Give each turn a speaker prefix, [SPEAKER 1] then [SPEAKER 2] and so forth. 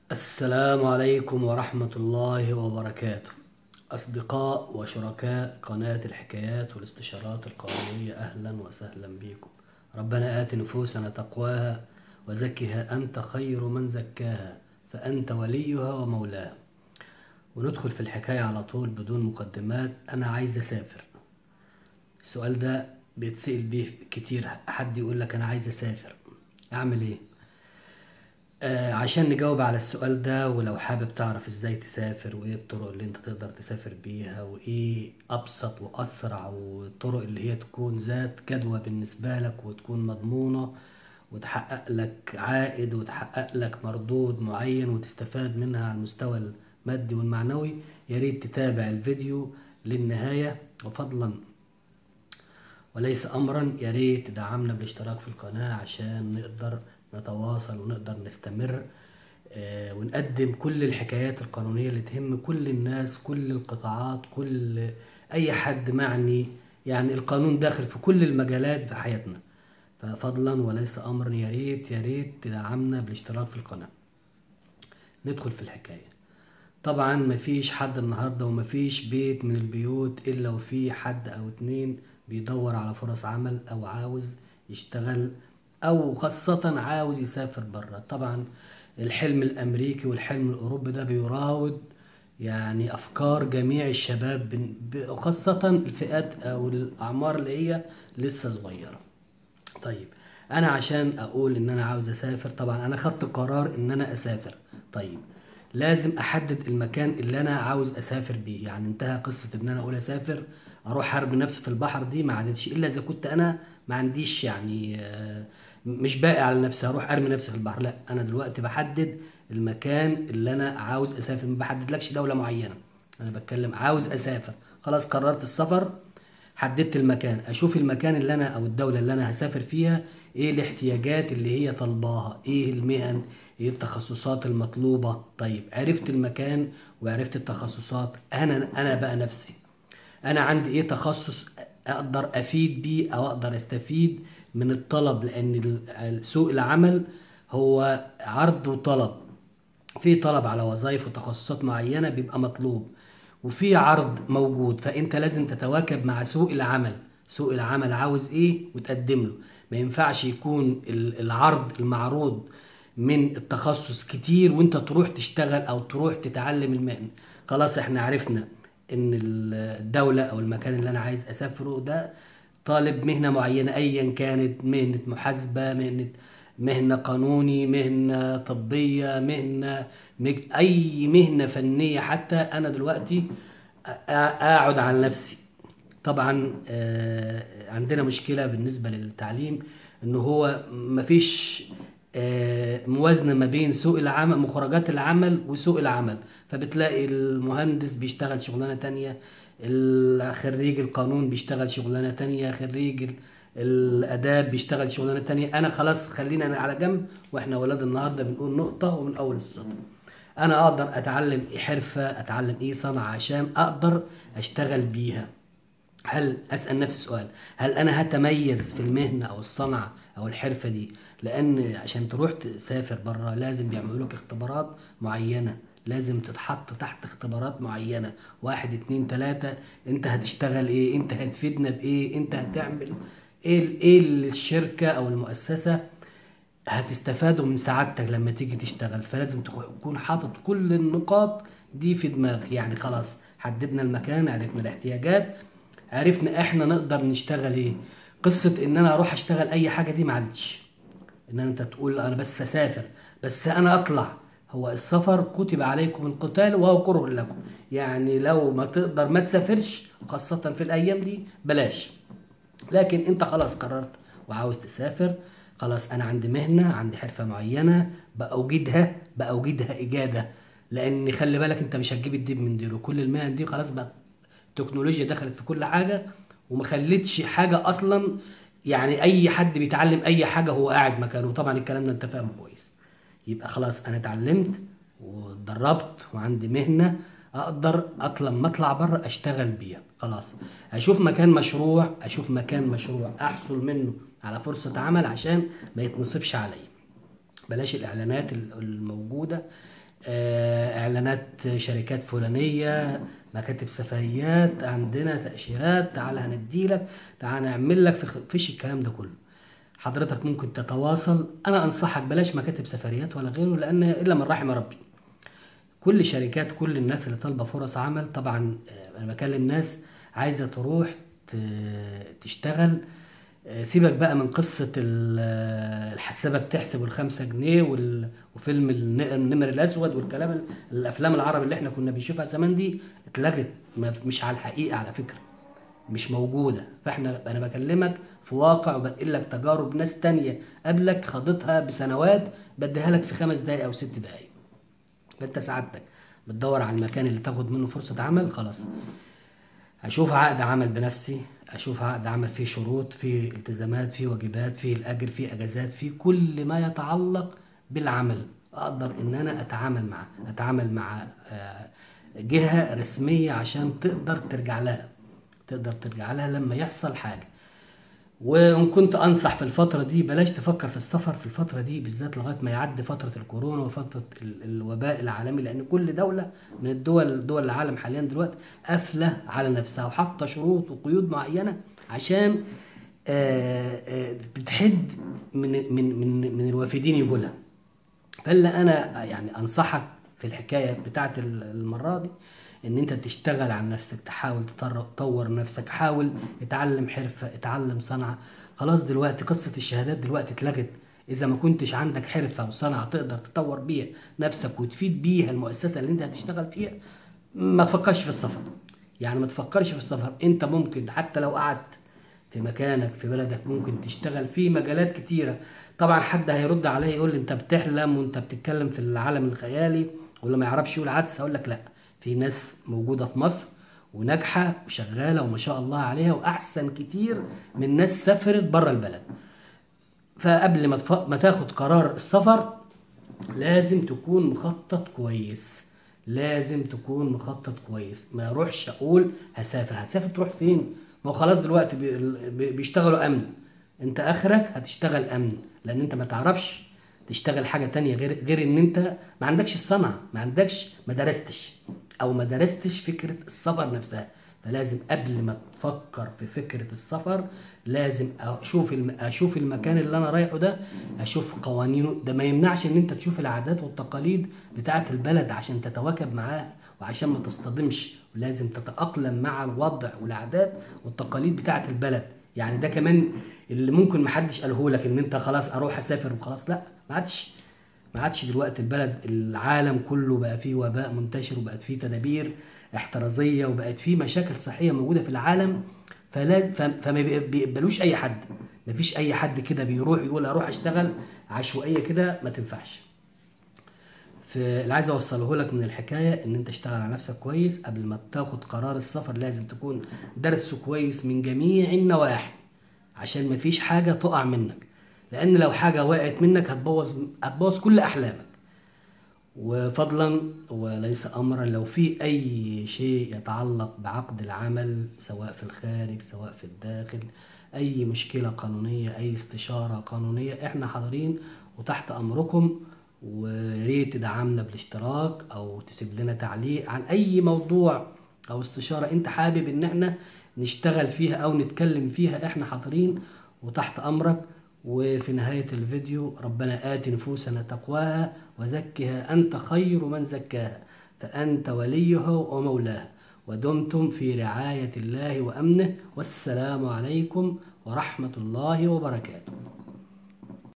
[SPEAKER 1] السلام عليكم ورحمة الله وبركاته أصدقاء وشركاء قناة الحكايات والاستشارات القانونية أهلا وسهلا بكم ربنا آت نفوسنا تقواها وزكها أنت خير من زكاها فأنت وليها ومولاها وندخل في الحكاية على طول بدون مقدمات أنا عايز أسافر السؤال ده بيتسأل بيه كتير حد يقول لك أنا عايز أسافر أعمل إيه؟ آه عشان نجاوب على السؤال ده ولو حابب تعرف ازاي تسافر وايه الطرق اللي انت تقدر تسافر بيها وايه ابسط واسرع والطرق اللي هي تكون ذات جدوى بالنسبة لك وتكون مضمونة وتحقق لك عائد وتحقق لك مردود معين وتستفاد منها على المستوى المادي والمعنوي يا ريت تتابع الفيديو للنهاية وفضلا وليس امرا يا ريت تدعمنا بالاشتراك في القناة عشان نقدر نتواصل ونقدر نستمر آه، ونقدم كل الحكايات القانونية اللي تهم كل الناس كل القطاعات كل اي حد معني يعني القانون داخل في كل المجالات في حياتنا ففضلا وليس امرا يا ريت يا ريت تدعمنا بالاشتراك في القناة ندخل في الحكاية طبعا مفيش حد النهاردة ومفيش بيت من البيوت الا وفي حد او اتنين بيدور على فرص عمل او عاوز يشتغل او خاصة عاوز يسافر بره طبعا الحلم الامريكي والحلم الاوروبي ده بيراود يعني افكار جميع الشباب بن- ب- وخاصة الفئات او الاعمار اللي هي لسه صغيرة طيب انا عشان اقول ان انا عاوز اسافر طبعا انا خدت قرار ان انا اسافر طيب لازم احدد المكان اللي انا عاوز اسافر بيه يعني انتهى قصة ان انا اقول اسافر اروح ارمي نفسي في البحر دي ما عادتش الا اذا كنت انا ما عنديش يعني آه، مش باقي على نفسي هروح ارمي نفسي في البحر لا انا دلوقتي بحدد المكان اللي انا عاوز اسافر ما بحددلكش دولة معينة انا بتكلم عاوز اسافر خلاص قررت السفر حددت المكان اشوف المكان اللي انا او الدولة اللي انا هسافر فيها ايه الاحتياجات اللي هي طالباها ايه المهن ايه التخصصات المطلوبة طيب عرفت المكان وعرفت التخصصات انا انا بقى نفسي انا عندي ايه تخصص اقدر افيد بيه او اقدر استفيد من الطلب لان ال- سوق العمل هو عرض وطلب في طلب على وظائف وتخصصات معينة بيبقى مطلوب وفي عرض موجود فانت لازم تتواكب مع سوق العمل سوق العمل عاوز ايه وتقدم له ما ينفعش يكون ال- العرض المعروض من التخصص كتير وانت تروح تشتغل او تروح تتعلم المهنة خلاص احنا عرفنا ان الدولة او المكان اللي انا عايز اسافره ده طالب مهنة معينة ايا كانت مهنة محاسبة مهنة مهنة قانوني مهنة طبية مهنة مج... اي مهنة فنية حتى انا دلوقتي أ- اقعد على نفسي طبعا آه، عندنا مشكلة بالنسبة للتعليم ان هو مفيش آه، موازنة ما بين سوق العمل مخرجات العمل وسوق العمل فبتلاقي المهندس بيشتغل شغلانة تانية الخريج القانون بيشتغل شغلانة تانية خريج ال- الآداب بيشتغل شغلانة تانية أنا خلاص خلينا أنا على جنب وإحنا ولاد النهاردة بنقول نقطة ومن أول السطر أنا أقدر أتعلم إيه حرفة أتعلم إيه صنعة عشان أقدر أشتغل بيها هل اسال نفسي سؤال هل انا هتميز في المهنه او الصنعه او الحرفه دي لان عشان تروح تسافر بره لازم بيعملوا لك اختبارات معينه لازم تتحط تحت اختبارات معينه واحد اتنين تلاته انت هتشتغل ايه انت هتفيدنا بايه انت هتعمل ايه ال- ايه اللي الشركه او المؤسسه هتستفادوا من سعادتك لما تيجي تشتغل فلازم تكون تكون حاطط كل النقاط دي في دماغك يعني خلاص حددنا المكان عرفنا الاحتياجات عرفنا احنا نقدر نشتغل ايه قصة ان انا اروح اشتغل اي حاجة دي ما عادتش ان انت تقول انا بس اسافر بس انا اطلع هو السفر كتب عليكم القتال وهو كره لكم يعني لو ما تقدر ما تسافرش خاصة في الايام دي بلاش لكن انت خلاص قررت وعاوز تسافر خلاص انا عندي مهنة عندي حرفة معينة بأوجدها بأوجدها إجادة لأن خلي بالك انت مش هتجيب الديب من ديله كل المهن دي خلاص بقت التكنولوجيا دخلت في كل حاجة وما خلتش حاجة أصلا يعني أي حد بيتعلم أي حاجة هو قاعد مكانه طبعا الكلام ده أنت فاهمه كويس يبقى خلاص أنا اتعلمت واتدربت وعندي مهنة أقدر أطلع لما أطلع بره أشتغل بيها خلاص أشوف مكان مشروع أشوف مكان مشروع أحصل منه على فرصة عمل عشان ما يتنصبش عليا بلاش الإعلانات الموجودة آه، اعلانات شركات فلانيه مكاتب سفريات عندنا تاشيرات تعال هنديلك تعال نعمل لك في فيش الكلام ده كله حضرتك ممكن تتواصل انا انصحك بلاش مكاتب سفريات ولا غيره لان الا من رحم ربي كل شركات كل الناس اللي طالبه فرص عمل طبعا آه، انا بكلم ناس عايزه تروح ت- تشتغل آه، سيبك بقى من قصة ال- آه، الحسابة بتحسب الخمسة جنيه وال- وفيلم الن- النمر الأسود والكلام ال- الأفلام العربي اللي احنا كنا بنشوفها زمان دي اتلغت ما- مش على الحقيقة على فكرة مش موجودة فاحنا أنا بكلمك في واقع وبنقل لك تجارب ناس تانية قبلك خاضتها بسنوات بديها لك في خمس دقايق أو ست دقايق فانت سعادتك بتدور على المكان اللي تاخد منه فرصة عمل خلاص اشوف عقد عمل بنفسي اشوف عقد عمل فيه شروط فيه التزامات فيه واجبات فيه الاجر فيه اجازات فيه كل ما يتعلق بالعمل اقدر ان انا اتعامل معه اتعامل مع آه، جهة رسمية عشان تقدر ترجع لها تقدر ترجع لها لما يحصل حاجة وان كنت انصح في الفتره دي بلاش تفكر في السفر في الفتره دي بالذات لغايه ما يعدي فتره الكورونا وفتره ال- الوباء العالمي لان كل دوله من الدول دول العالم حاليا دلوقتي قافله على نفسها وحاطه شروط وقيود معينه عشان آه، آه، بتحد من من من من الوافدين يجوا لها فاللي انا يعني انصحك في الحكايه بتاعت ال- المره دي ان انت تشتغل على نفسك تحاول تطر- تطور نفسك حاول اتعلم حرفه اتعلم صنعه خلاص دلوقتي قصه الشهادات دلوقتي اتلغت اذا ما كنتش عندك حرفه وصنعه تقدر تطور بيها نفسك وتفيد بيها المؤسسه اللي انت هتشتغل فيها ما تفكرش في السفر يعني ما تفكرش في السفر انت ممكن حتى لو قعدت في مكانك في بلدك ممكن تشتغل في مجالات كتيرة طبعا حد هيرد عليا يقول لي انت بتحلم وانت بتتكلم في العالم الخيالي ولا ما يعرفش يقول عدس اقول لك لا في ناس موجودة في مصر وناجحة وشغالة وما شاء الله عليها واحسن كتير من ناس سافرت بره البلد فقبل ما تف... ما تاخد قرار السفر لازم تكون مخطط كويس لازم تكون مخطط كويس ما اروحش اقول هسافر هتسافر تروح فين ما هو خلاص دلوقتي بي- بي- بيشتغلوا امن انت اخرك هتشتغل امن لان انت ما تعرفش تشتغل حاجة تانية غير غير ان انت ما عندكش الصنعة ما عندكش ما درستش او ما درستش فكرة السفر نفسها فلازم قبل ما تفكر في فكرة السفر لازم اشوف الم... اشوف المكان اللي انا رايحه ده اشوف قوانينه ده ما يمنعش ان انت تشوف العادات والتقاليد بتاعة البلد عشان تتواكب معاها وعشان ما تصطدمش ولازم تتأقلم مع الوضع والعادات والتقاليد بتاعة البلد يعني ده كمان اللي ممكن محدش قاله لك ان انت خلاص اروح اسافر وخلاص لا ما عادش ما عادش دلوقتي البلد العالم كله بقى فيه وباء منتشر وبقت فيه تدابير احترازيه وبقت فيه مشاكل صحيه موجوده في العالم فلازم فما بي- بيقبلوش اي حد ما فيش اي حد كده بيروح يقول اروح اشتغل عشوائيه كده ما تنفعش فاللي عايز اوصله لك من الحكايه ان انت اشتغل على نفسك كويس قبل ما تاخد قرار السفر لازم تكون درسه كويس من جميع النواحي عشان مفيش حاجه تقع منك لان لو حاجه وقعت منك هتبوظ هتبوظ كل احلامك وفضلا وليس امرا لو في اي شيء يتعلق بعقد العمل سواء في الخارج سواء في الداخل اي مشكله قانونيه اي استشاره قانونيه احنا حاضرين وتحت امركم وريت تدعمنا بالاشتراك او تسيب لنا تعليق عن اي موضوع او استشاره انت حابب ان احنا نشتغل فيها او نتكلم فيها احنا حاضرين وتحت امرك وفي نهاية الفيديو ربنا آت نفوسنا تقواها وزكها أنت خير من زكاها فأنت وليها ومولاها ودمتم في رعاية الله وأمنه والسلام عليكم ورحمة الله وبركاته